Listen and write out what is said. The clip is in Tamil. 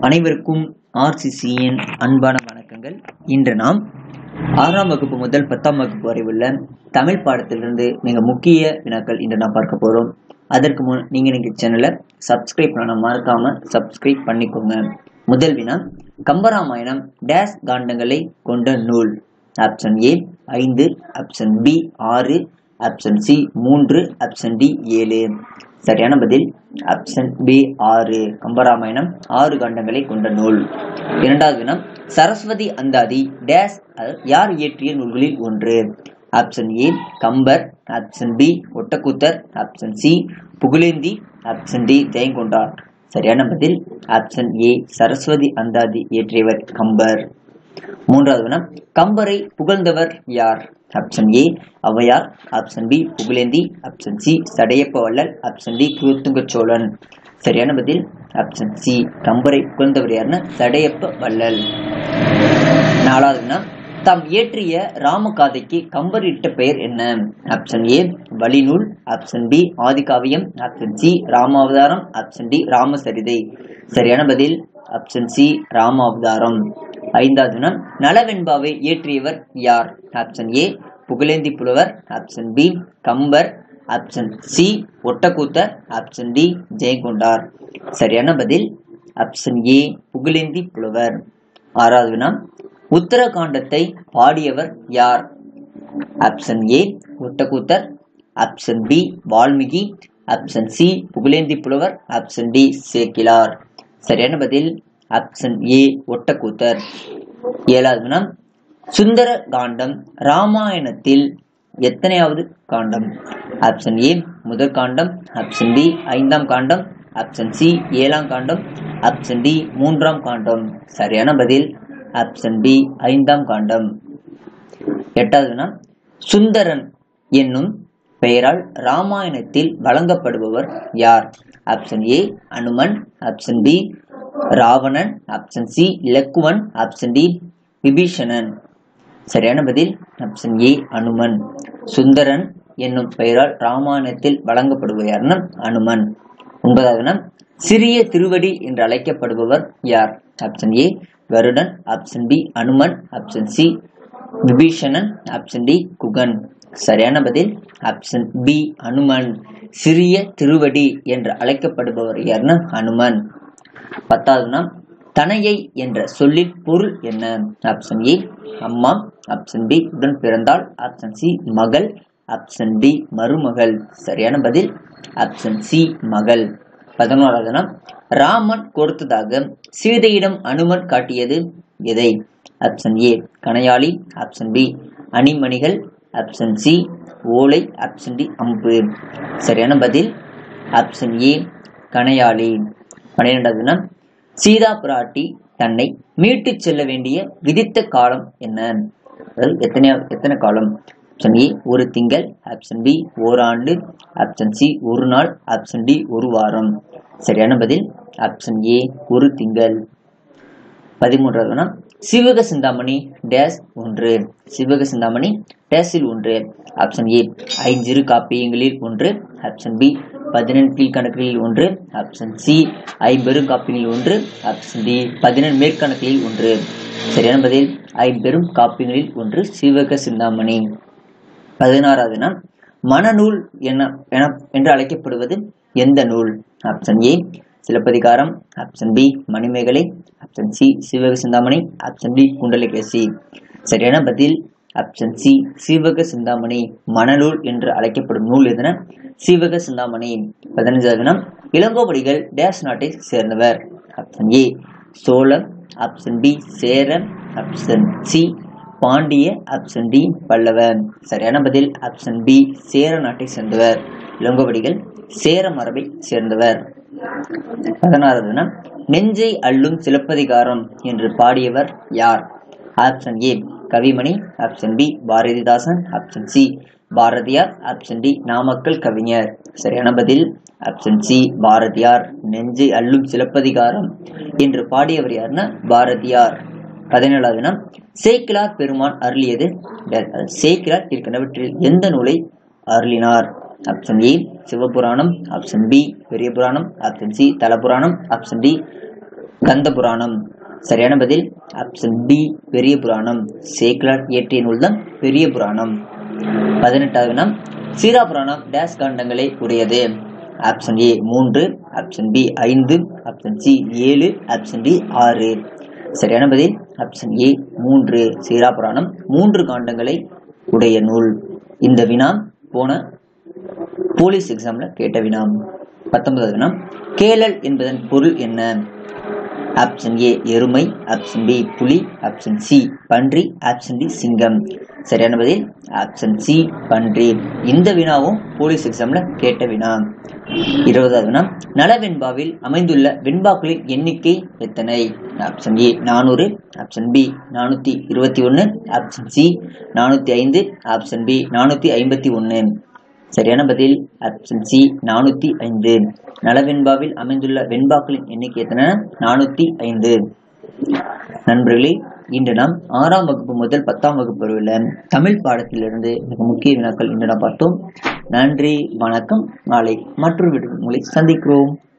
அனைவருக்கும் ஆர்சிசியின் அன்பான வணக்கங்கள் இன்று நாம் ஆறாம் வகுப்பு முதல் பத்தாம் வகுப்பு வரை உள்ள தமிழ் பாடத்திலிருந்து மிக முக்கிய வினாக்கள் இன்று நாம் பார்க்க போறோம் அதற்கு முன் நீங்க நீங்க சேனலை சப்ஸ்கிரைப் பண்ண மறக்காம சப்ஸ்கிரைப் பண்ணிக்கோங்க முதல் வினா கம்பராமாயணம் டேஸ் காண்டங்களை கொண்ட நூல் ஆப்ஷன் ஏ ஐந்து ஆப்ஷன் பி ஆறு ஆப்ஷன் சி மூன்று ஆப்ஷன் டி ஏழு சரியான பதில் ஆப்ஷன் பி ஆறு கம்பராமாயணம் ஆறு காண்டங்களை கொண்ட நூல் இரண்டாவது வினம் சரஸ்வதி அந்தாதி டேஸ் அஹ், யார் இயற்றிய நூல்களில் ஒன்று option A Kambar option B Ottakoothar option C Pugazhendhi option D Jayamkondar சரியான பதில் ஆப்ஷன் ஏ சரஸ்வதி அந்தாதி இயற்றியவர் கம்பர் மூன்றாவது வினா கம்பரை புகழ்ந்தவர் யார் option A Avvaiyar option B Pugazhendhi option C Sadayappa Vallal option D Kulothunga Cholan சரியான பதில் ஆப்ஷன் சி கம்பரை புகழ்ந்தவர் யாருன்னா சடையப்ப வள்ளல் நாலாவது வினா தாம் இயற்றிய ராமகாதைக்கு கம்பர் இட்ட பெயர் என்ன ஆப்ஷன் ஏ வழிநூல் ஆப்ஷன் பி ஆதிகாவியம் option C Ramavatharam option D Ramacharitai சரியான பதில் ஆப்ஷன் சி ராமாவதாரம் ஐந்தாவது வினா நலவெண்பாவை இயற்றியவர் யார் ஆப்ஷன் ஏ புகழேந்தி புலவர் option B Kambar option C Ottakoothar option D Jayamkondar சரியான பதில் ஆப்ஷன் ஏ புகழேந்தி புலவர் ஆறாவது வினா உத்தரகாண்டத்தை பாடியவர் யார் option A Ottakoothar option B Valmiki option C Pugazhendhi புலவர் ஆப்ஷன் டி சேக்கிலார் சரியான பதில் ஆப்ஷன் ஏ ஒட்டக்கூத்தர் ஏழாவது வினா சுந்தர காண்டம் ராமாயணத்தில் எத்தனையாவது காண்டம் ஆப்ஷன் ஏ முதல் காண்டம் ஆப்ஷன் பி ஐந்தாம் காண்டம் ஆப்ஷன் சி ஏழாம் காண்டம் ஆப்ஷன் டி மூன்றாம் காண்டம் சரியான பதில் ஆப்ஷன் பி ஐந்தாம் காண்டம் எட்டாவது வினா சுந்தரன் என்னும் பெயரால் ராமாயணத்தில் வழங்கப்படுபவர் யார் option A Hanuman option B Ravanan option C Ilakkuvan option D Vibhishanan சரியான பதில் ஆப்ஷன் ஏ அனுமன் சுந்தரன் என்னும் பெயரால் ராமாயணத்தில் வழங்கப்படுபவர் யாருன்னா அனுமன் ஒன்பதாவது வினா சிறிய திருவடி என்று அழைக்கப்படுபவர் யார் option A Garudan option B Hanuman option C Vibhishanan option D Guhan சரியான பதில் ஆப்ஷன் பி அனுமன் சிறிய திருவடி என்று அழைக்கப்படுபவர் யாருன்னா அனுமன் பத்தாவதுனா தனையை என்ற சொல்லின் பொருள் என்ன ஆப்ஷன் ஏ அம்மா ஆப்ஷன் பி உடன் பிறந்தாள் ஆப்ஷன் சி மகள் ஆப்ஷன் டி மருமகள் சரியான பதில் ஆப்ஷன் சி மகள் பதினோராவதுனா ராமன் கொடுத்ததாக சீதையிடம் அனுமன் காட்டியது எதை ஆப்ஷன் ஏ கணையாளி ஆப்ஷன் பி அணிமணிகள் ஆப்ஷன் சி ஓலை ஆப்ஷன் டி அம்பு சரியான பதில் ஆப்ஷன் ஏ கணையாளி பன்னிரெண்டாவதுனா சீதா பிராட்டி தன்னை மீட்டுச் செல்ல வேண்டிய விதித்த காலம் என்ன அதாவது எத்தனை எத்தனை காலம் ஆப்ஷன் ஏ ஒரு திங்கள் ஆப்ஷன் பி ஓராண்டு ஆப்ஷன் சி ஒரு நாள் ஆப்ஷன் டி ஒரு வாரம் சரியான பதில் ஆப்ஷன் ஏ ஒரு திங்கள் பதிமூன்றாவதுனா சிவக சிந்தாமணி டேஸ் ஒன்று சிவக சிந்தாமணி டேஸில் ஒன்று ஆப்ஷன் ஏ ஐஞ்சிறு காப்பியங்களில் ஒன்று ஆப்ஷன் பி பதினெண் கீழ்கணக்குகளில் ஒன்று ஆப்ஷன் சி ஐம்பெரும் காப்பியங்களில் ஒன்று ஆப்ஷன் டி பதினெண் மேற்கணக்கில் ஒன்று சரியான பதில் ஐம்பெரும் காப்பியங்களில் ஒன்று சிவக சிந்தாமணி பதினாறாவதுனா மனநூல் என்ன என என்று அழைக்கப்படுவது எந்த நூல் option A Silappatikaram option B Manimekalai option C Sivaka Chintamani option D Kundalakesi சரியான பதில் ஆப்ஷன் சி சீவக சிந்தாமணி மணநூல் என்று அழைக்கப்படும் நூல் எதுன சீவக சிந்தாமணி பதினஞ்சாவது தினம் இளங்கோவடிகள் டேஷ் நாட்டை சேர்ந்தவர் option A Cholam option B Cheran option C Pandiya option D Pallavan சரியான பதில் ஆப்ஷன் பி சேர நாட்டை சேர்ந்தவர் இளங்கோவடிகள் சேர மரபை சேர்ந்தவர் பதினாறாவது தினம் நெஞ்சை அள்ளும் சிலப்பதிகாரம் என்று பாடியவர் யார் option A Kavimani option B Bharathidasan option C Bharathiyar option D Namakkal Kavignar சரியான பதில் ஆப்ஷன் சி பாரதியார் நெஞ்சை அள்ளும் சிலப்பதிகாரம் என்று பாடியவர் யாருன்னா பாரதியார் பதினேழாவது வினா சேக்கிலார் பெருமான் அருளியது சேக்கிலார் இருக்கின்றவற்றில் எந்த நூலை அருளினார் option A Sivapuranam option B Periya Puranam option C தலபுராணம் ஆப்ஷன் டி கந்த புராணம் சரியான பதில் ஆப்ஷன் பி பெரிய புராணம் சேக்கிலார் இயற்றிய நூல்தான் பெரிய புராணம் பதினெட்டாவது வினா சீரா புராணம் டேஸ் காண்டங்களை உடையது ஆப்ஷன் ஏ மூன்று ஆப்ஷன் பி ஐந்து ஆப்ஷன் சி ஏழு ஆப்ஷன் டி ஆறு சரியான பதில் ஆப்ஷன் ஏ மூன்று சீரா புராணம் மூன்று காண்டங்களை உடைய நூல் இந்த வினா போன போலீஸ் எக்ஸாம்ல கேட்ட வினா பத்தொன்பதாவது வினா கேளல் என்பதன் பொருள் என்ன ஆப்ஷன் ஏ எருமை ஆப்ஷன் பி புலி ஆப்ஷன் சி பன்றி ஆப்ஷன் டி சிங்கம் சரியான பதில் ஆப்ஷன் சி பன்றி இந்த வினாவும் போலீஸ் எக்ஸாம்ல கேட்ட வினா இருபதாவது வினா நலவெண்பாவில் அமைந்துள்ள வெண்பாக்களின் எண்ணிக்கை எத்தனை ஆப்ஷன் ஏ நானூறு ஆப்ஷன் பி நானூத்தி இருபத்தி ஒன்று ஆப்ஷன் சி நானூத்தி ஐந்து ஆப்ஷன் பி நானூத்தி ஐம்பத்தி ஒன்று சரியான பதில் ஆப்ஷன் சி நானூத்தி ஐந்து நலவெண்பாவில் அமைந்துள்ள வெண்பாக்களின் எண்ணிக்கை எத்தனை நானூத்தி ஐந்து நண்பர்களே இன்று நாம் ஆறாம் வகுப்பு முதல் பத்தாம் வகுப்பு வரையுள்ள தமிழ் பாடத்திலிருந்து மிக முக்கிய வினாக்கள் இன்று நாம் பார்த்தோம் நன்றி வணக்கம் நாளை மற்றொரு வீடியோ உங்களை சந்திக்கிறோம்